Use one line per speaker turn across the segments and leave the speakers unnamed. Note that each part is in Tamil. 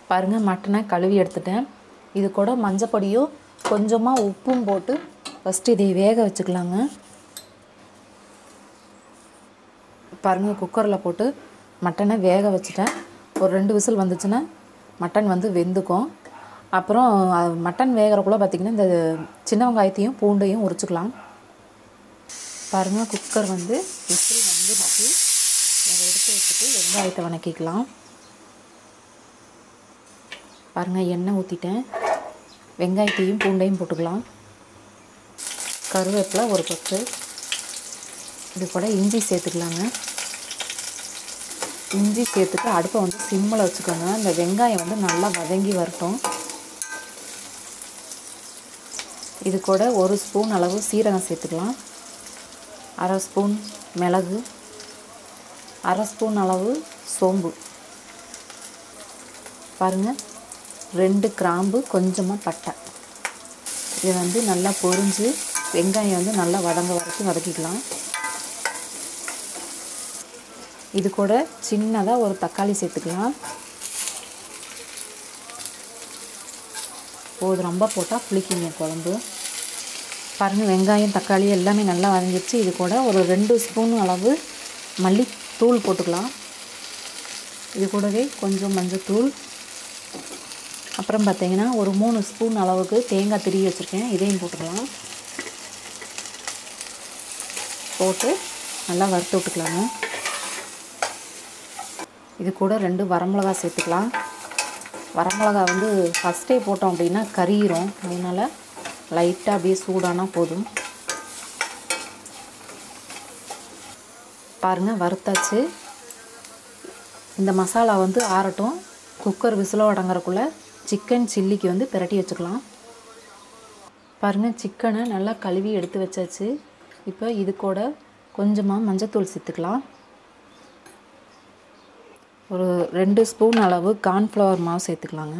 பாருங்கள் மட்டனை கழுவி எடுத்துட்டேன் இது கூட மஞ்சப்பொடியும் கொஞ்சமாக உப்பும் போட்டு ஃபஸ்ட்டு இதை வேக வச்சுக்கலாங்க பாருங்கள் குக்கரில் போட்டு மட்டனை வேக வச்சுட்டேன் ஒரு ரெண்டு விசில் வந்துச்சுன்னா மட்டன் வந்து வெந்துக்கும் அப்புறம் அது மட்டன் வேகிறக்குள்ளே பார்த்திங்கன்னா இந்த சின்ன வெங்காயத்தையும் பூண்டையும் உரிச்சுக்கலாம் பாருங்கள் குக்கர் வந்து விசில் வந்துருச்சு அதை எடுத்து வச்சுட்டு வெங்காயத்தை வணக்கிக்கலாம் பாருங்கள் எண்ணெய் ஊற்றிட்டேன் வெங்காயத்தையும் பூண்டையும் போட்டுக்கலாம் கருவேப்பிலை ஒரு பத்து இது கூட இஞ்சி சேர்த்துக்கலாங்க இஞ்சி சேர்த்துட்டு அடுப்பை வந்து சிம்மில் வச்சுக்கோங்க இந்த வெங்காயம் வந்து நல்லா வதங்கி வரட்டும் இது கூட ஒரு ஸ்பூன் அளவு சீரகம் சேர்த்துக்கலாம் அரை ஸ்பூன் மிளகு அரை ஸ்பூன் அளவு சோம்பு பாருங்கள் ரெண்டு கிராம்பு கொஞ்சமாக பட்டை இது வந்து நல்லா பொரிஞ்சு வெங்காயம் வந்து நல்லா வதங்க வரைக்கும் வதக்கிக்கலாம் இது கூட சின்னதாக ஒரு தக்காளி சேர்த்துக்கலாம் போது ரொம்ப போட்டால் புளிக்குங்க குழம்பு பாருங்கள் வெங்காயம் தக்காளி எல்லாமே நல்லா வதங்கிடுச்சு இது கூட ஒரு ரெண்டு ஸ்பூன் அளவு மல்லித்தூள் போட்டுக்கலாம் இது கூடவே கொஞ்சம் மஞ்சத்தூள் அப்புறம் பார்த்தீங்கன்னா ஒரு மூணு ஸ்பூன் அளவுக்கு தேங்காய் திருவி வச்சுருக்கேன் இதையும் போட்டுக்கலாம் போட்டு நல்லா வறுத்து விட்டுக்கலாங்க இது கூட ரெண்டு வரமிளகா சேர்த்துக்கலாம் வரமிளகா வந்து ஃபஸ்ட்டே போட்டோம் அப்படின்னா கரியிரும் அதனால் லைட்டாக அப்படியே சூடானா போதும் பாருங்கள் வறுத்தாச்சு இந்த மசாலா வந்து ஆறட்டும் குக்கர் விசிலோ அடங்குறக்குள்ளே சிக்கன் சில்லிக்கு வந்து பிரட்டி வச்சுக்கலாம் பாருங்கள் சிக்கனை நல்லா கழுவி எடுத்து வச்சாச்சு இப்போ இது கூட கொஞ்சமாக மஞ்சத்தூள் சேர்த்துக்கலாம் ஒரு ரெண்டு ஸ்பூன் அளவு கார்ன்ஃப்ளவர் மாவு சேர்த்துக்கலாங்க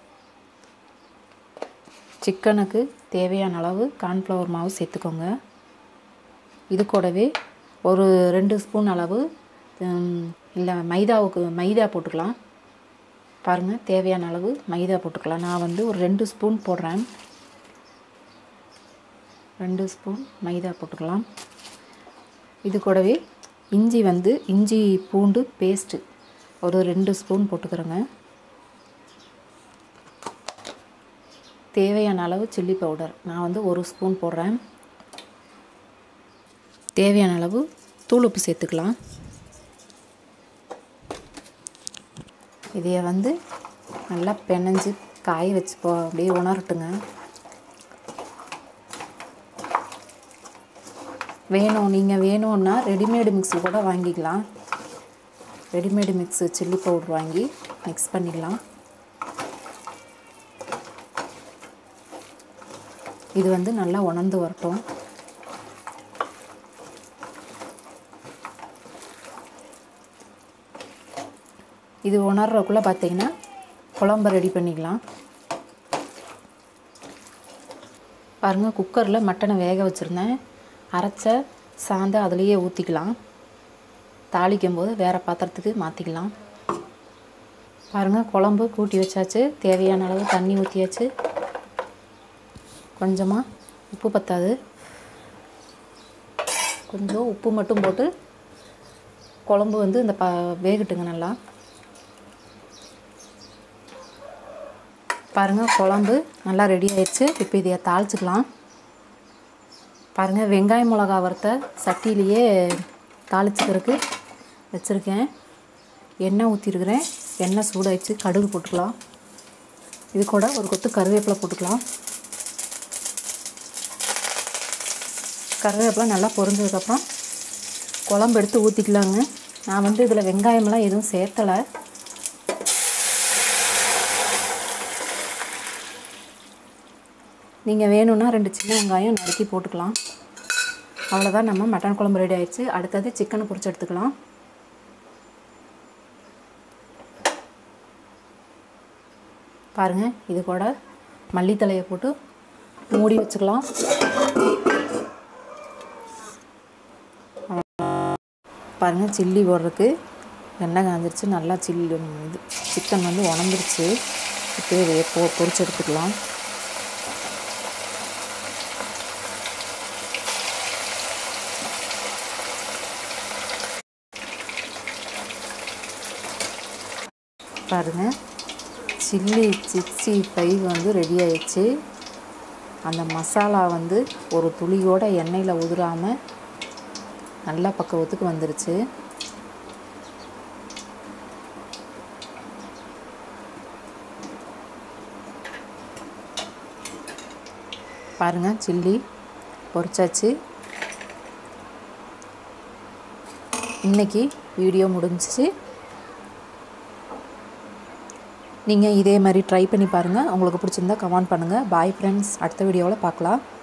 சிக்கனுக்கு தேவையான அளவு கார்ன்ஃப்ளவர் மாவு சேர்த்துக்கோங்க இது கூடவே ஒரு ரெண்டு ஸ்பூன் அளவு இல்லை மைதாவுக்கு மைதா போட்டுக்கலாம் பாருங்கள் தேவையான அளவு மைதா போட்டுக்கலாம் நான் வந்து ஒரு ரெண்டு ஸ்பூன் போடுறேன் ரெண்டு ஸ்பூன் மைதா போட்டுக்கலாம் இது கூடவே இஞ்சி வந்து இஞ்சி பூண்டு பேஸ்ட்டு ஒரு ரெண்டு ஸ்பூன் போட்டுக்கிறேங்க தேவையான அளவு சில்லி பவுடர் நான் வந்து ஒரு ஸ்பூன் போடுறேன் தேவையான அளவு தூள் உப்பு சேர்த்துக்கலாம் இதைய வந்து நல்லா பெனஞ்சு காய வச்சு போ அப்படியே உணரட்டுங்க வேணும் நீங்கள் வேணும்னா ரெடிமேடு மிக்ஸி கூட வாங்கிக்கலாம் ரெடிமேடு மிக்ஸு சில்லி பவுடர் வாங்கி மிக்ஸ் பண்ணிக்கலாம் இது வந்து நல்லா உணர்ந்து வரட்டும் இது உணர்றதுக்குள்ளே பார்த்தீங்கன்னா குழம்பு ரெடி பண்ணிக்கலாம் பாருங்கள் குக்கரில் மட்டனை வேக வச்சுருந்தேன் அரைச்ச சாந்தை அதுலேயே ஊற்றிக்கலாம் தாளிக்கும் போது வேறு பாத்திரத்துக்கு மாற்றிக்கலாம் பாருங்கள் குழம்பு கூட்டி வச்சாச்சு தேவையான அளவு தண்ணி ஊற்றியாச்சு கொஞ்சமாக உப்பு பத்தாது கொஞ்சம் உப்பு மட்டும் போட்டு குழம்பு வந்து இந்த ப வேகட்டுங்க நல்லா பாருங்கள் குழம்பு நல்லா ரெடி ஆயிடுச்சு இப்போ இதையை தாளிச்சுக்கலாம் பாருங்கள் வெங்காய மிளகா வறுத்த சட்டியிலேயே தாளிச்சுக்கிறதுக்கு வச்சுருக்கேன் எண்ணெய் ஊற்றிருக்கிறேன் எண்ணெய் சூடாயிடுச்சு கடுகு போட்டுக்கலாம் இது கூட ஒரு கொத்து கருவேப்பிலை போட்டுக்கலாம் கருவேப்பிலை நல்லா பொரிஞ்சதுக்கப்புறம் குழம்பு எடுத்து ஊற்றிக்கலாங்க நான் வந்து இதில் வெங்காயமெல்லாம் எதுவும் சேர்த்தலை நீங்கள் வேணும்னா ரெண்டு சின்ன வெங்காயம் நறுக்கி போட்டுக்கலாம் அவ்வளோதான் நம்ம மட்டன் குழம்பு ரெடி ஆயிடுச்சு அடுத்தது சிக்கனை பொரிச்சு எடுத்துக்கலாம் பாருங்கள் இது கூட மல்லித்தலையை போட்டு மூடி வச்சுக்கலாம் பாருங்கள் சில்லி போடுறதுக்கு எண்ணெய் காஞ்சிருச்சு நல்லா சில்லி இது சிக்கன் வந்து உணர்ந்துருச்சு இப்போயே வே பொ பொரிச்சு எடுத்துக்கலாம் பாருங்கள் சில்லி சிக்ஸ்டி ஃபைவ் வந்து ரெடி ஆயிடுச்சு அந்த மசாலா வந்து ஒரு துளியோட எண்ணெயில் உதிராமல் நல்லா பக்குவத்துக்கு வந்துருச்சு பாருங்கள் சில்லி பொரிச்சாச்சு இன்னைக்கு வீடியோ முடிஞ்சிச்சு நீங்கள் இதே மாதிரி ட்ரை பண்ணி பாருங்கள் உங்களுக்கு பிடிச்சிருந்தா கமெண்ட் பண்ணுங்கள் பாய் ஃப்ரெண்ட்ஸ் அடுத்த வீடியோவில் பார்க்கலாம்